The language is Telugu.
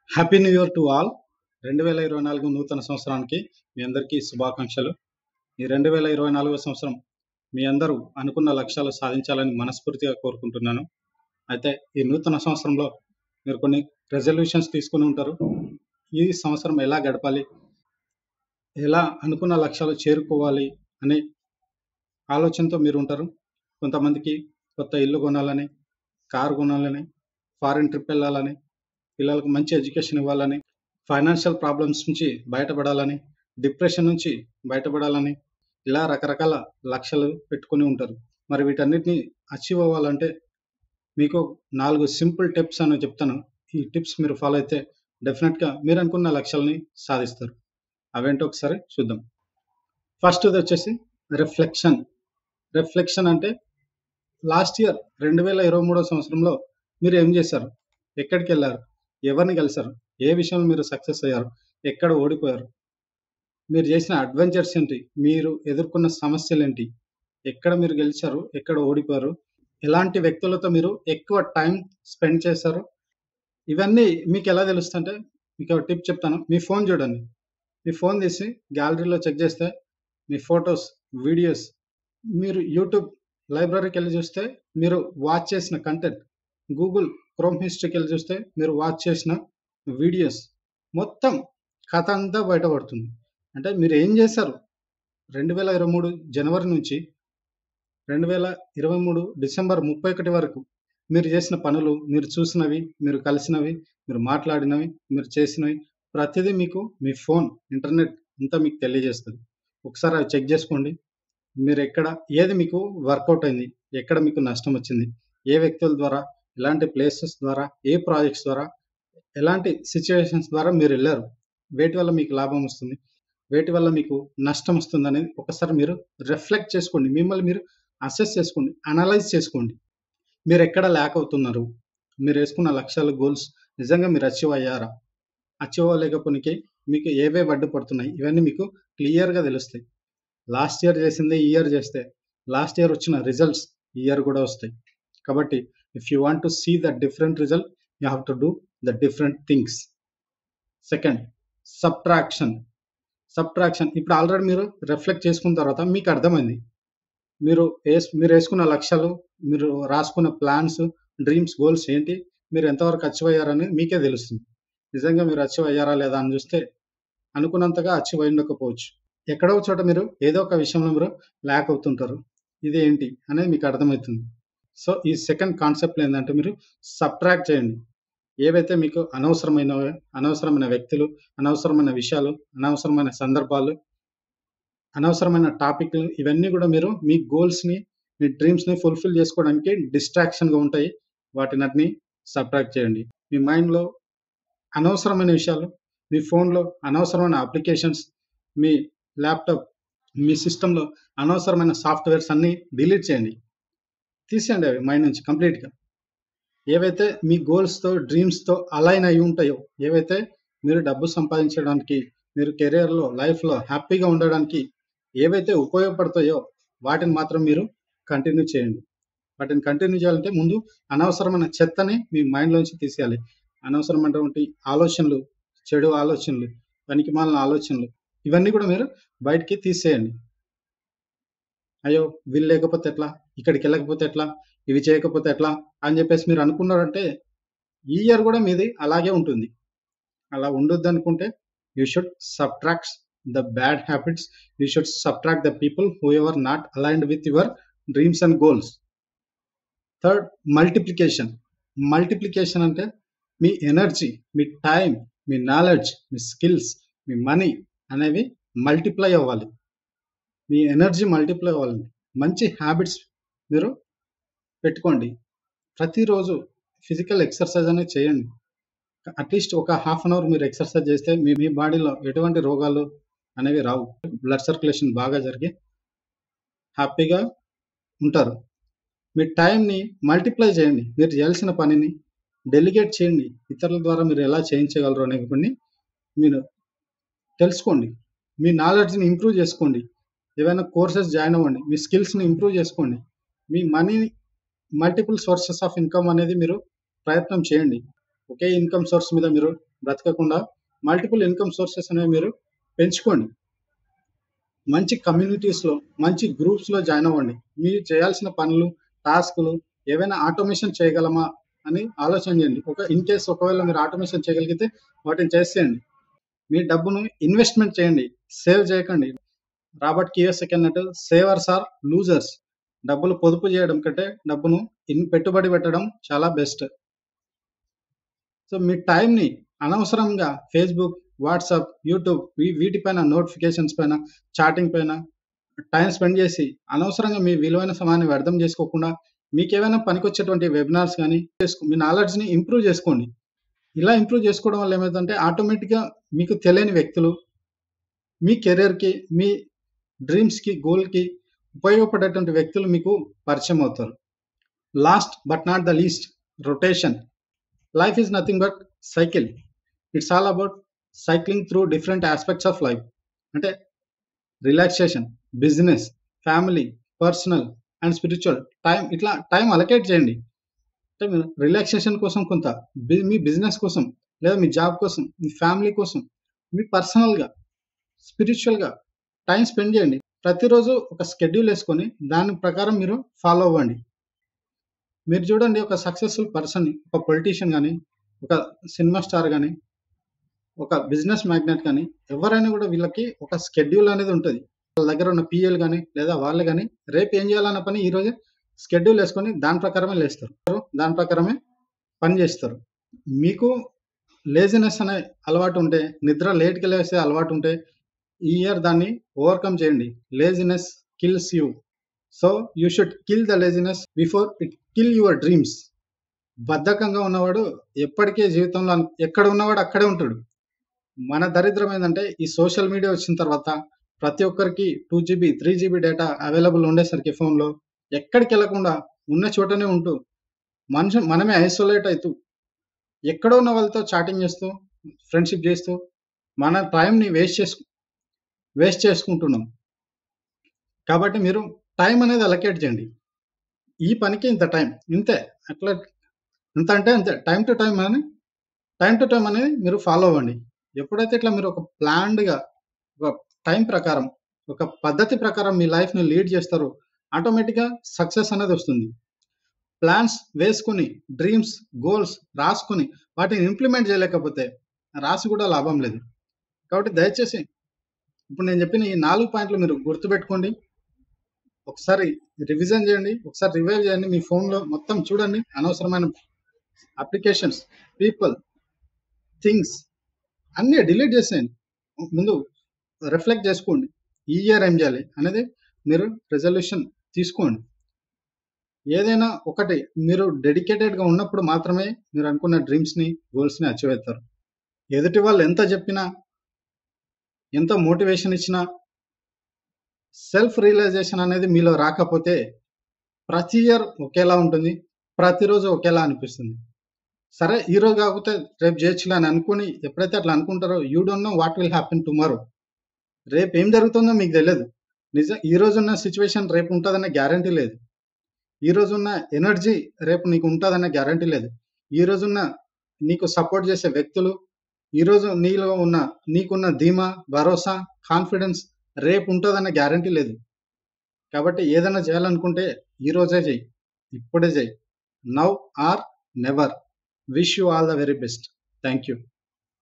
happy new year to all రెండు వేల ఇరవై నాలుగు నూతన సంవత్సరానికి మీ అందరికీ శుభాకాంక్షలు ఈ రెండు వేల ఇరవై నాలుగో సంవత్సరం మీ అందరూ అనుకున్న లక్ష్యాలు సాధించాలని మనస్ఫూర్తిగా కోరుకుంటున్నాను అయితే ఈ నూతన సంవత్సరంలో మీరు కొన్ని రెజల్యూషన్స్ తీసుకుని ఉంటారు ఈ సంవత్సరం ఎలా గడపాలి ఎలా అనుకున్న లక్ష్యాలు చేరుకోవాలి అనే ఆలోచనతో మీరు ఉంటారు కొంతమందికి కొత్త ఇల్లు కొనాలని కారు కొనాలని ఫారిన్ ట్రిప్ వెళ్ళాలని పిల్లలకు మంచి ఎడ్యుకేషన్ ఇవ్వాలని ఫైనాన్షియల్ ప్రాబ్లమ్స్ నుంచి బయటపడాలని డిప్రెషన్ నుంచి బయటపడాలని ఇలా రకరకాల లక్ష్యాలు పెట్టుకొని ఉంటారు మరి వీటన్నిటిని అచీవ్ అవ్వాలంటే మీకు నాలుగు సింపుల్ టిప్స్ అని చెప్తాను ఈ టిప్స్ మీరు ఫాలో అయితే డెఫినెట్గా మీరు అనుకున్న లక్ష్యాలని సాధిస్తారు అవేంటో ఒకసారి చూద్దాం ఫస్ట్ వచ్చేసి రిఫ్లెక్షన్ రిఫ్లెక్షన్ అంటే లాస్ట్ ఇయర్ రెండు వేల ఇరవై మూడో సంవత్సరంలో మీరు ఏం చేశారు ఎక్కడికి వెళ్ళారు ఎవరిని కలిశారు ఏ విషయంలో మీరు సక్సెస్ అయ్యారు ఎక్కడ ఓడిపోయారు మీరు చేసిన అడ్వెంచర్స్ ఏంటి మీరు ఎదుర్కొన్న సమస్యలు ఏంటి ఎక్కడ మీరు గెలిచారు ఎక్కడ ఓడిపోయారు ఎలాంటి వ్యక్తులతో మీరు ఎక్కువ టైం స్పెండ్ చేశారు ఇవన్నీ మీకు ఎలా తెలుస్తుంటే మీకు ఒక టిప్ చెప్తాను మీ ఫోన్ చూడండి మీ ఫోన్ తీసి గ్యాలరీలో చెక్ చేస్తే మీ ఫొటోస్ వీడియోస్ మీరు యూట్యూబ్ లైబ్రరీకి వెళ్ళి చూస్తే మీరు వాచ్ చేసిన కంటెంట్ గూగుల్ క్రోమ్ హిస్టరీకి వెళ్ళి చూస్తే మీరు వాచ్ చేసిన వీడియోస్ మొత్తం కథ అంతా బయటపడుతుంది అంటే మీరు ఏం చేశారు రెండు వేల ఇరవై మూడు జనవరి నుంచి రెండు వేల ఇరవై మూడు డిసెంబర్ ముప్పై ఒకటి వరకు మీరు చేసిన పనులు మీరు చూసినవి మీరు కలిసినవి మీరు మాట్లాడినవి మీరు చేసినవి ప్రతిదీ మీకు మీ ఫోన్ ఇంటర్నెట్ అంతా మీకు తెలియజేస్తుంది ఒకసారి అవి చెక్ చేసుకోండి మీరు ఎక్కడ ఏది మీకు వర్కౌట్ అయింది ఎక్కడ మీకు నష్టం వచ్చింది ఏ వ్యక్తుల ద్వారా ఎలాంటి ప్లేసెస్ ద్వారా ఏ ప్రాజెక్ట్స్ ద్వారా ఎలాంటి సిచ్యువేషన్స్ ద్వారా మీరు వెళ్ళారు వేటి వల్ల మీకు లాభం వస్తుంది వేటి వల్ల మీకు నష్టం వస్తుంది అనేది ఒకసారి మీరు రిఫ్లెక్ట్ చేసుకోండి మిమ్మల్ని మీరు అసెస్ చేసుకోండి అనలైజ్ చేసుకోండి మీరు ఎక్కడ ల్యాక్ అవుతున్నారు మీరు వేసుకున్న లక్ష్యాలు గోల్స్ నిజంగా మీరు అచీవ్ అయ్యారా అచీవ్ అవ్వలేకపోనికి మీకు ఏవే అడ్డు పడుతున్నాయి ఇవన్నీ మీకు క్లియర్గా తెలుస్తాయి లాస్ట్ ఇయర్ చేసింది ఈ ఇయర్ చేస్తే లాస్ట్ ఇయర్ వచ్చిన రిజల్ట్స్ ఈ ఇయర్ కూడా వస్తాయి కాబట్టి if you want to see the different result you have to do the different things second subtraction subtraction ఇప్పుడు ఆల్రెడీ మీరు రిఫ్లెక్ట్ చేసుకున్న తర్వాత మీకు అర్థమైంది మీరు వేస్ మీరు వేసుకున్న లక్ష్యాలు మీరు రాసుకున్న ప్లాన్స్ డ్రీమ్స్ గోల్స్ ఏంటి మీరు ఎంతవరకు అచీవ్ అయ్యారని మీకే తెలుస్తుంది నిజంగా మీరు అచీవ్ అయ్యారా లేదా అని చూస్తే అనుకున్నంతగా అచీవ్ అయి ఉండకపోవచ్చు ఎక్కడో ఒక చోట మీరు ఏదో ఒక విషయంలో మీరు ల్యాక్ అవుతుంటారు ఇది ఏంటి అనేది మీకు అర్థమవుతుంది సో ఈ సెకండ్ కాన్సెప్ట్ ఏంటంటే మీరు సబ్ట్రాక్ట్ చేయండి ఏవైతే మీకు అనవసరమైన అనవసరమైన వ్యక్తులు అనవసరమైన విషయాలు అనవసరమైన సందర్భాలు అనవసరమైన టాపిక్లు ఇవన్నీ కూడా మీరు మీ గోల్స్ని మీ డ్రీమ్స్ని ఫుల్ఫిల్ చేసుకోవడానికి డిస్ట్రాక్షన్గా ఉంటాయి వాటినటిని సబ్ట్రాక్ట్ చేయండి మీ మైండ్లో అనవసరమైన విషయాలు మీ ఫోన్లో అనవసరమైన అప్లికేషన్స్ మీ ల్యాప్టాప్ మీ సిస్టంలో అనవసరమైన సాఫ్ట్వేర్స్ అన్నీ డిలీట్ చేయండి తీసేయండి అవి మైండ్ నుంచి కంప్లీట్గా ఏవైతే మీ గోల్స్తో డ్రీమ్స్తో అలైన్ అయి ఉంటాయో ఏవైతే మీరు డబ్బు సంపాదించడానికి మీరు కెరియర్లో లైఫ్లో హ్యాపీగా ఉండడానికి ఏవైతే ఉపయోగపడతాయో వాటిని మాత్రం మీరు కంటిన్యూ చేయండి వాటిని కంటిన్యూ చేయాలంటే ముందు అనవసరమైన చెత్తని మీ మైండ్లోంచి తీసేయాలి అనవసరమైనటువంటి ఆలోచనలు చెడు ఆలోచనలు పనికి మాలిన ఆలోచనలు ఇవన్నీ కూడా మీరు బయటికి తీసేయండి అయ్యో వీళ్ళు లేకపోతే ఎట్లా ఇక్కడికి వెళ్ళకపోతే ఎట్లా ఇవి చేయకపోతే ఎట్లా అని చెప్పేసి మీరు అనుకున్నారంటే ఈ ఇయర్ కూడా మీది అలాగే ఉంటుంది అలా ఉండొద్దు అనుకుంటే you should subtract the bad habits you should subtract the people who ever not aligned with your dreams and goals third multiplication multiplication అంటే మీ ఎనర్జీ మీ టైం మీ నాలెడ్జ్ మీ స్కిల్స్ మీ మనీ అనేవి మల్టిప్లై అవ్వాలి మీ ఎనర్జీ మల్టిప్లై అవ్వాలండి మంచి హ్యాబిట్స్ మీరు పెట్టుకోండి ప్రతిరోజు ఫిజికల్ ఎక్సర్సైజ్ అనేది చేయండి అట్లీస్ట్ ఒక హాఫ్ అన్ అవర్ మీరు ఎక్సర్సైజ్ చేస్తే మీ మీ బాడీలో ఎటువంటి రోగాలు అనేవి రావు బ్లడ్ సర్క్యులేషన్ బాగా జరిగి హ్యాపీగా ఉంటారు మీ టైంని మల్టిప్లై చేయండి మీరు చేయాల్సిన పనిని డెలిగేట్ చేయండి ఇతరుల ద్వారా మీరు ఎలా చేయించగలరు అనే కొన్ని మీరు తెలుసుకోండి మీ నాలెడ్జ్ని ఇంప్రూవ్ చేసుకోండి ఏవైనా కోర్సెస్ జాయిన్ అవ్వండి మీ స్కిల్స్ని ఇంప్రూవ్ చేసుకోండి మీ money multiple sources of income అనేది మీరు ప్రయత్నం చేయండి ఒకే ఇన్కమ్ సోర్స్ మీద మీరు బ్రతకకుండా మల్టిపుల్ ఇన్కమ్ సోర్సెస్ అనేవి మీరు పెంచుకోండి మంచి కమ్యూనిటీస్లో మంచి గ్రూప్స్లో జాయిన్ అవ్వండి మీరు చేయాల్సిన పనులు టాస్కులు ఏవైనా ఆటోమేషన్ చేయగలమా అని ఆలోచన చేయండి ఒక ఇన్ కేస్ ఒకవేళ మీరు ఆటోమేషన్ చేయగలిగితే వాటిని చేసేయండి మీ డబ్బును ఇన్వెస్ట్మెంట్ చేయండి సేవ్ చేయకండి రాబర్ట్ కియోసకి అన్నట్టు సేవర్స్ ఆర్ లూజర్స్ డబ్బులు పొదుపు చేయడం కంటే డబ్బును ఇన్ పెట్టుబడి పెట్టడం చాలా బెస్ట్ సో మీ టైంని అనవసరంగా ఫేస్బుక్ వాట్సాప్ యూట్యూబ్ వీ- వీటిపైన నోటిఫికేషన్స్ పైన చాటింగ్ పైన టైం స్పెండ్ చేసి అనవసరంగా మీ విలువైన సమయాన్ని వ్యర్థం చేసుకోకుండా మీకు ఏమైనా పనికొచ్చేటువంటి వెబినార్స్ కానీ చేసుకో మీ నాలెడ్జ్ని ఇంప్రూవ్ చేసుకోండి ఇలా ఇంప్రూవ్ చేసుకోవడం వల్ల ఏమవుతుందంటే ఆటోమేటిక్గా మీకు తెలియని వ్యక్తులు మీ కెరీర్కి మీ డ్రీమ్స్కి గోల్కి ఉపయోగపడేటువంటి వ్యక్తులు మీకు పరిచయం అవుతారు last but not the least rotation life is nothing but cycle it's all about cycling through different aspects of life అంటే relaxation business family personal and spiritual time ఇట్లా టైం అలకేట్ చేయండి అంటే మీరు రిలాక్సేషన్ కోసం కొంత బి- మీ బిజినెస్ కోసం లేదా మీ జాబ్ కోసం మీ ఫ్యామిలీ కోసం మీ పర్సనల్గా స్పిరిచువల్గా టైం స్పెండ్ చేయండి ప్రతిరోజు ఒక స్కెడ్యూల్ వేసుకొని దాని ప్రకారం మీరు ఫాలో అవ్వండి మీరు చూడండి ఒక సక్సెస్ఫుల్ పర్సన్ ఒక పొలిటీషియన్ కానీ ఒక సినిమా స్టార్ కానీ ఒక బిజినెస్ మ్యాగ్నెట్ కానీ ఎవరైనా కూడా వీళ్ళకి ఒక స్కెడ్యూల్ అనేది ఉంటుంది వాళ్ళ దగ్గర ఉన్న పిఎల్ కానీ లేదా వాళ్ళు కానీ రేపు ఏం చేయాలన్న పని ఈ రోజే స్కెడ్యూల్ వేసుకొని దాని ప్రకారమే లేస్తారు దాని ప్రకారమే పని చేస్తారు మీకు లేజినెస్ అనే అలవాటు ఉంటే నిద్ర లేట్కి లేసే అలవాటు ఉంటే ఈ ఇయర్ దాన్ని ఓవర్కమ్ చేయండి laziness kills you so you should kill the laziness before it kill your dreams బద్ధకంగా ఉన్నవాడు ఎప్పటికే జీవితంలో అన్- ఎక్కడ ఉన్నవాడు అక్కడే ఉంటాడు మన దరిద్రం ఏంటంటే ఈ సోషల్ మీడియా వచ్చిన తర్వాత ప్రతి ఒక్కరికి two GB three GB data available ఉండేసరికి ఫోన్లో ఎక్కడికి వెళ్లకుండా ఉన్న చోటనే ఉంటూ మనిషి మనమే ఐసోలేట్ అవుతూ ఎక్కడో ఉన్న వాళ్ళతో చాటింగ్ చేస్తూ ఫ్రెండ్షిప్ చేస్తూ మన టైంని వేస్ట్ చేసుకు వేస్ట్ చేసుకుంటున్నాం కాబట్టి మీరు టైం అనేది అలకేట్ చేయండి ఈ పనికి ఇంత టైం ఇంతే అట్లా ఇంత అంటే అంతే టైం టు టైం అని టైం టు టైం అనేది మీరు ఫాలో అవ్వండి ఎప్పుడైతే ఇట్లా మీరు ఒక ప్లాన్డ్గా ఒక టైం ప్రకారం ఒక పద్ధతి ప్రకారం మీ లైఫ్ని లీడ్ చేస్తారో ఆటోమేటిక్గా సక్సెస్ అనేది వస్తుంది ప్లాన్స్ వేసుకుని డ్రీమ్స్ గోల్స్ రాసుకుని వాటిని ఇంప్లిమెంట్ చేయలేకపోతే రాసి కూడా లాభం లేదు కాబట్టి దయచేసి ఇప్పుడు నేను చెప్పిన ఈ నాలుగు పాయింట్లు మీరు గుర్తుపెట్టుకోండి ఒకసారి రివిజన్ చేయండి ఒకసారి రివైవ్ చేయండి మీ ఫోన్లో మొత్తం చూడండి అనవసరమైన అప్లికేషన్స్ పీపుల్ థింగ్స్ అన్నీ డిలీట్ చేసేయండి ముందు రిఫ్లెక్ట్ చేసుకోండి ఈ ఇయర్ ఏం చేయాలి అనేది మీరు రెజల్యూషన్ తీసుకోండి ఏదైనా ఒకటి మీరు డెడికేటెడ్గా ఉన్నప్పుడు మాత్రమే మీరు అనుకున్న డ్రీమ్స్ని గోల్స్ని అచీవ్ అవుతారు ఎదుటి వాళ్ళు ఎంత చెప్పినా ఎంత మోటివేషన్ ఇచ్చినా సెల్ఫ్ రియలైజేషన్ అనేది మీలో రాకపోతే ప్రతి ఇయర్ ఒకేలా ఉంటుంది ప్రతిరోజు ఒకేలా అనిపిస్తుంది సరే ఈ రోజు కాకపోతే రేపు చేయొచ్చులే అని అనుకుని ఎప్పుడైతే అట్లా అనుకుంటారో you don't know what will happen tomorrow రేపు ఏం జరుగుతుందో మీకు తెలియదు నిజం ఈ రోజున్న సిచ్యువేషన్ రేపు ఉంటుందనే గ్యారంటీ లేదు ఈ రోజున్న ఎనర్జీ రేపు నీకు ఉంటుందనే గ్యారంటీ లేదు ఈ రోజున్న నీకు సపోర్ట్ చేసే వ్యక్తులు ఈ రోజు నీలో ఉన్న నీకున్న ధీమా భరోసా కాన్ఫిడెన్స్ రేపు ఉంటుందనే గ్యారంటీ లేదు కాబట్టి ఏదైనా చేయాలనుకుంటే ఈ రోజే చెయ్యి ఇప్పుడే చెయ్యి now or never wish you all the very best thank you